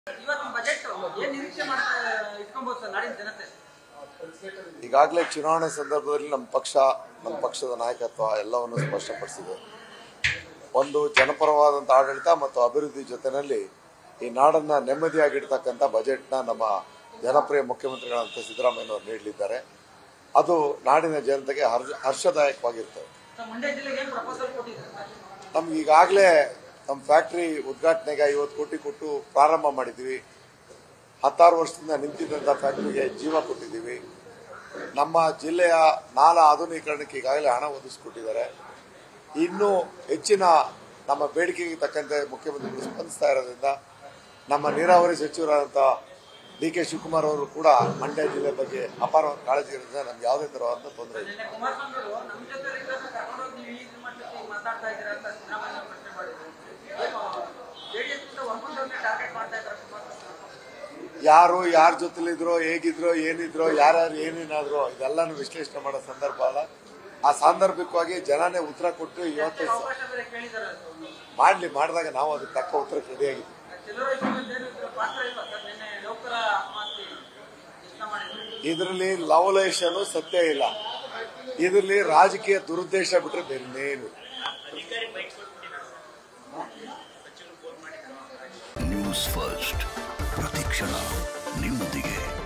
ಇವತ್ತು ಬಜೆಟ್ ಏನ್ ನಿರೀಕ್ಷೆ ಮಾಡ್ತಾ ಇಟ್ಕೊಬಹುದು ಸರ್ ನಾಡಿನ ಜನತೆ ಈಗಾಗಲೇ ಚುನಾವಣೆ ಸಂದರ್ಭದಲ್ಲಿ ನಮ್ಮ ಪಕ್ಷ ನಮ್ಮ ಪಕ್ಷದ ನಾಯಕತ್ವ ಎಲ್ಲವನ್ನು ಸ್ಪಷ್ಟಪಡಿಸಿದೆ ಒಂದು ಜನಪರವಾದಂಥ ಆಡಳಿತ ಮತ್ತು ಅಭಿವೃದ್ಧಿ ಜೊತೆಯಲ್ಲಿ ಈ ನಾಡನ್ನ ನೆಮ್ಮದಿಯಾಗಿಡ್ತಕ್ಕಂಥ ಬಜೆಟ್ನ ನಮ್ಮ ಜನಪ್ರಿಯ ಮುಖ್ಯಮಂತ್ರಿಗಳಂತ ಸಿದ್ದರಾಮಯ್ಯನವರು ನೀಡಲಿದ್ದಾರೆ ಅದು ನಾಡಿನ ಜನತೆಗೆ ಹರ್ಷ ಹರ್ಷದಾಯಕವಾಗಿರ್ತದೆ ಸರ್ ಮಂಡ್ಯ ಜಿಲ್ಲೆಗೆ ಏನ್ ಪ್ರಪೋಸಲ್ ಕೊಟ್ಟಿದ್ದಾರೆ ಸರ್ ನಮ್ಗೆ ಈಗಾಗಲೇ ನಮ್ಮ ಫ್ಯಾಕ್ಟ್ರಿ ಉದ್ಘಾಟನೆಗೆ ಐವತ್ತು ಕೋಟಿ ಕೊಟ್ಟು ಪ್ರಾರಂಭ ಮಾಡಿದ್ದೀವಿ ಹತ್ತಾರು ವರ್ಷದಿಂದ ನಿಂತಿದ್ದಂಥ ಫ್ಯಾಕ್ಟ್ರಿಗೆ ಜೀವ ಕೊಟ್ಟಿದ್ದೀವಿ ನಮ್ಮ ಜಿಲ್ಲೆಯ ನಾಲಾ ಆಧುನೀಕರಣಕ್ಕೆ ಈಗಾಗಲೇ ಹಣ ಒದಗಿಸ್ಕೊಟ್ಟಿದ್ದಾರೆ ಇನ್ನೂ ಹೆಚ್ಚಿನ ನಮ್ಮ ಬೇಡಿಕೆಗೆ ತಕ್ಕಂತೆ ಮುಖ್ಯಮಂತ್ರಿಗಳು ಸ್ಪಂದಿಸ್ತಾ ಇರೋದ್ರಿಂದ ನಮ್ಮ ನೀರಾವರಿ ಸಚಿವರಾದಂಥ ಡಿ ಕೆ ಶಿವಕುಮಾರ್ ಅವರು ಕೂಡ ಮಂಡ್ಯ ಜಿಲ್ಲೆ ಬಗ್ಗೆ ಅಪಾರವಾದ ಕಾಳಜಿ ಇರೋದ್ರಿಂದ ನಮ್ಗೆ ಯಾವುದೇ ತರವಾದ ತೊಂದರೆ ಇಲ್ಲ ನಿನ್ನೆ ಕುಮಾರಸ್ವಾಮಿ ಅವರು ನಮ್ಮ ಜೊತೆ ಇರೋದನ್ನ ಕರ್ಕೊಂಡೋಗಿ ನೀವು ಈ ಮಟ್ಟಕ್ಕೆ ಈಗ ಮಾತಾಡ್ತಾ ಇದ್ದೀರಾ ಅಂತ ಸಿದ್ದರಾಮಯ್ಯ ಅವರು ಪ್ರಶ್ನೆ ಮಾಡಿದ್ರು ಜೆಡಿಎಸ್ ಇಂದ ಒಪ್ಪಂದವ್ರನ್ನೇ ಟಾರ್ಗೆಟ್ ಮಾಡ್ತಾ ಇದ್ದಾರೆ ಕುಮಾರಸ್ವಾಮಿ ಯಾರು ಯಾರ ಜೊತೆಲಿದ್ರೋ ಹೇಗಿದ್ರೋ ಏನಿದ್ರೋ ಯಾರ್ಯಾರು ಏನೇನಾದ್ರೋ ಇದೆಲ್ಲಾನು ವಿಶ್ಲೇಷಣೆ ಮಾಡೋ ಸಂದರ್ಭ ಅಲ್ಲ ಆ ಸಾಂದರ್ಭಿಕವಾಗಿ ಜನನೇ ಉತ್ತರ ಕೊಟ್ಟು ಇವತ್ತು ಸ- ಅವಕಾಶ ಬೇರೆ ಕೇಳಿದ್ದಾರೆ ಮಾಡ್ಲಿ ಮಾಡಿದಾಗ ನಾವು ಅದಕ್ಕೆ ತಕ್ಕ ಉತ್ತರಕ್ಕೆ ರೆಡಿಯಾಗಿದ್ದೀವಿ ಸಿದ್ದರಾಮಯ್ಯ ಏನು ಪಾತ್ರ ಇಲ್ಲ ಸರ್ ನಿನ್ನೆ ನೌಕರ ಆತ್ಮಹತ್ಯೆ ಯತ್ನ ಮಾಡಿದ್ರು ಇದರಲ್ಲಿ ಲವಲೇಶನು ಸತ್ಯ ಇಲ್ಲ ಇದರಲ್ಲಿ ರಾಜಕೀಯ ದುರುದ್ದೇಶ ಬಿಟ್ರೆ ಬೇರೆ ಇನ್ನೇನು ಇಲ್ಲ. ನ್ಯೂಸ್ ಫಸ್ಟ್ ಪ್ರತಿಕ್ಷಣ ನಿಮ್ಮೊಂದಿಗೆ